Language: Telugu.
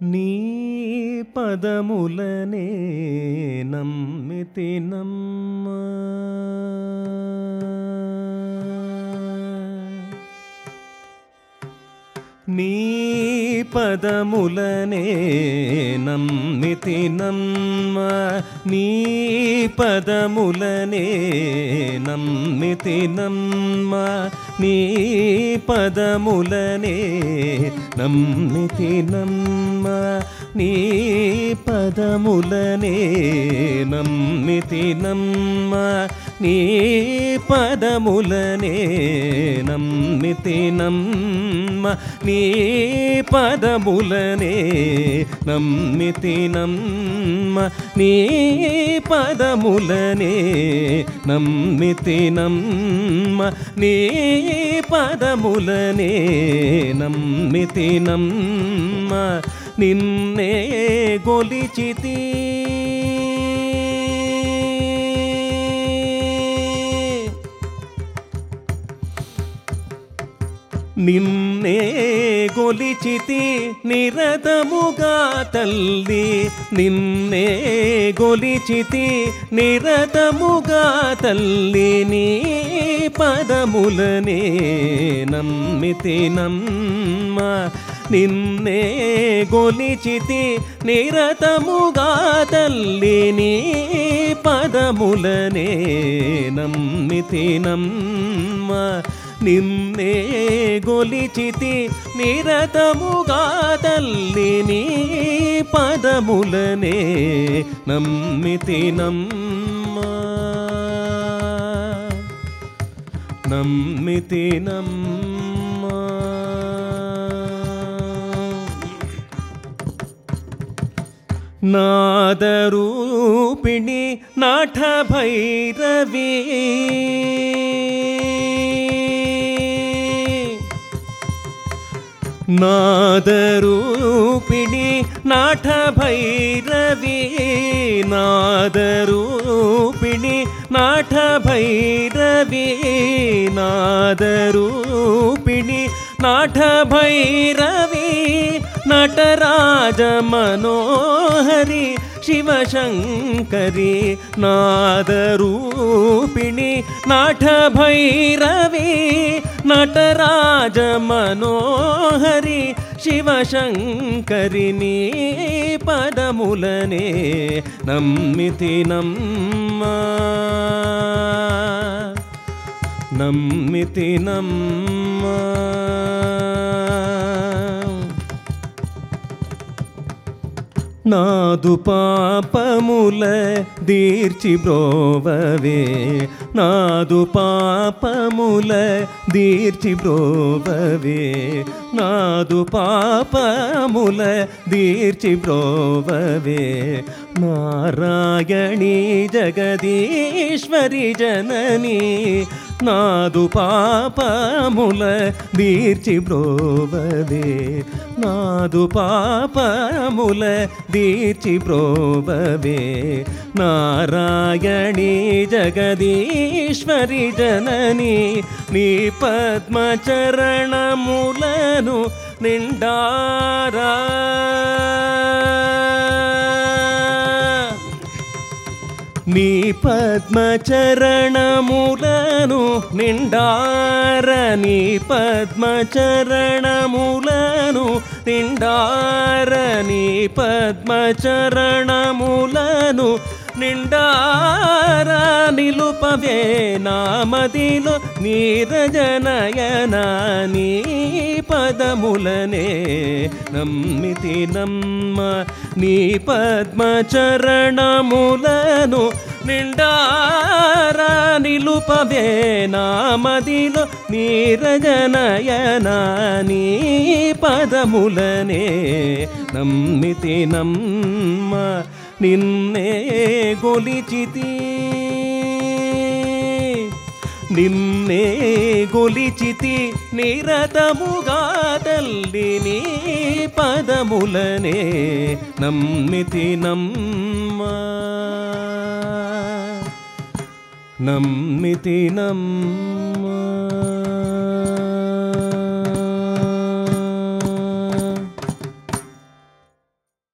నీ పదములనే నమ్మితి నమ్మ నీ పదములనే నమ్మితి నమ్మ నీ పదములనే నమ్మితి నమ్మ నీ పదములనే నమ్మితి నమ్మ నీ పదములనే నమ్మితి నమ్మ నీ పదములనే నమ్మితి నమ్మ నీ పదములనే నమ్మితి నమ్మ నీ పదములనే నమ్మితి నమ్మ నీ పదములనే నమ్మితి నమ్మ నిన్నే గొలిచితి నిన్నే గొలిచితి నిరతముగా తల్లి నిన్నే గొలిచితి నిరతముగా తల్లి నీ పదములనే నమ్మితి నమ్మ నిన్నే గొలిచితి నిరతముగా తల్లి నీ పదములనే నమ్మితి నమ్మ నిన్నే గొలిచితి నిరతముగా తల్లి నీ పదములనే నమ్మితి నమ్మ నమ్మితి నమ్మ నాదరూపిణి నాఠ భైరవీ నాదరూపిణి నాఠ భైరవీ నాదరూపిణి నాఠ భైరవీ నాదరూపిణి నాఠ భైరవీ నటరాజ మనోహరి శివశంకరి నాదరూపిణి నాఠ భైరవి నటరాజ మనోహరి శివశంకరి నీ పదములనే నమ్మితి నమ్మ నమ్మితి నమ్మ నాదు పాపముల దీర్చి బ్రోవవే నాదు పాపముల దీర్చి బ్రోవవే నాదు పాపముల దీర్చి బ్రోవవే నారాయణీ జగదీశ్వరి జనని నాదు పాపముల దీర్చి బ్రోవవే నాదు పాపముల దీర్చి బ్రోవవే నారాయణీ జగదీశ్వరి జనని నీ పద్మచరణములను నిండారా నీ పద్మచరణములను నిండార నీ పద్మచరణములను నిండార నీ పద్మచరణములను నిండార నిలుపవే నామదిలో నీరజనయన నీ పదములనే నమ్మితి నమ్మ నీ పద్మచరణములను నిండారా నిలుపవే నామదిలో నీరజనయన నీ పదములనే నమ్మితి నమ్మ నిన్నే గొలిచితి నిన్నే గొలిచితి నిరతముగా తల్లి నీ పదములనే నమ్మితి నమ్మ నమ్మితి నమ్మ